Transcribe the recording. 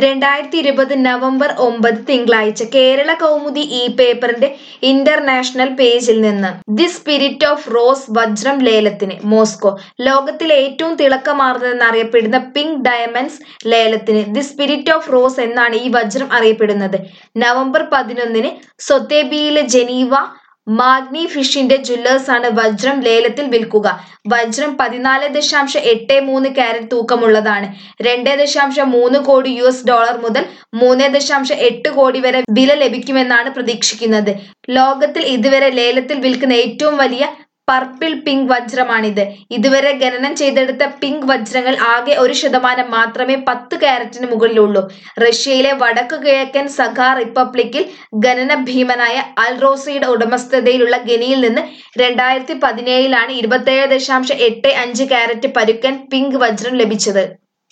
രണ്ടായിരത്തി ഇരുപത് നവംബർ ഒമ്പത് തിങ്കളാഴ്ച കേരള കൗമുദി ഈ പേപ്പറിന്റെ ഇന്റർനാഷണൽ പേജിൽ നിന്ന് ദി സ്പിരിറ്റ് ഓഫ് റോസ് വജ്രം ലേലത്തിന് മോസ്കോ ലോകത്തിലെ ഏറ്റവും തിളക്കമാർന്നതെന്നറിയപ്പെടുന്ന പിങ്ക് ഡയമണ്ട്സ് ലേലത്തിന് ദി സ്പിരിറ്റ് ഓഫ് റോസ് എന്നാണ് ഈ വജ്രം അറിയപ്പെടുന്നത് നവംബർ പതിനൊന്നിന് സൊത്തേബിയിലെ ജനീവ മാഗ്നി ഫിഷിന്റെ ജ്വല്ലേഴ്സ് ആണ് വജ്രം ലേലത്തിൽ വിൽക്കുക വജ്രം പതിനാല് ദശാംശം എട്ട് മൂന്ന് കാരറ്റ് തൂക്കമുള്ളതാണ് രണ്ട് ദശാംശം മൂന്ന് കോടി യു എസ് ഡോളർ മുതൽ മൂന്ന് ദശാംശം എട്ട് കോടി വരെ വില ലഭിക്കുമെന്നാണ് പ്രതീക്ഷിക്കുന്നത് ലോകത്തിൽ ഇതുവരെ ലേലത്തിൽ വിൽക്കുന്ന ഏറ്റവും വലിയ പർപ്പിൾ പിങ്ക് വജ്രമാണിത് ഇതുവരെ ഖനനം ചെയ്തെടുത്ത പിങ്ക് വജ്രങ്ങൾ ആകെ ഒരു ശതമാനം മാത്രമേ പത്ത് കാരറ്റിന് മുകളിലുള്ളൂ റഷ്യയിലെ വടക്കു കിഴക്കൻ സഖാ റിപ്പബ്ലിക്കിൽ ഖനന ഭീമനായ അൽറോസയുടെ ഉടമസ്ഥതയിലുള്ള ഖനിയിൽ നിന്ന് രണ്ടായിരത്തി പതിനേഴിലാണ് ഇരുപത്തേഴ് ദശാംശം എട്ട് അഞ്ച് കാരറ്റ് പരുക്കൻ പിങ്ക് വജ്രം ലഭിച്ചത്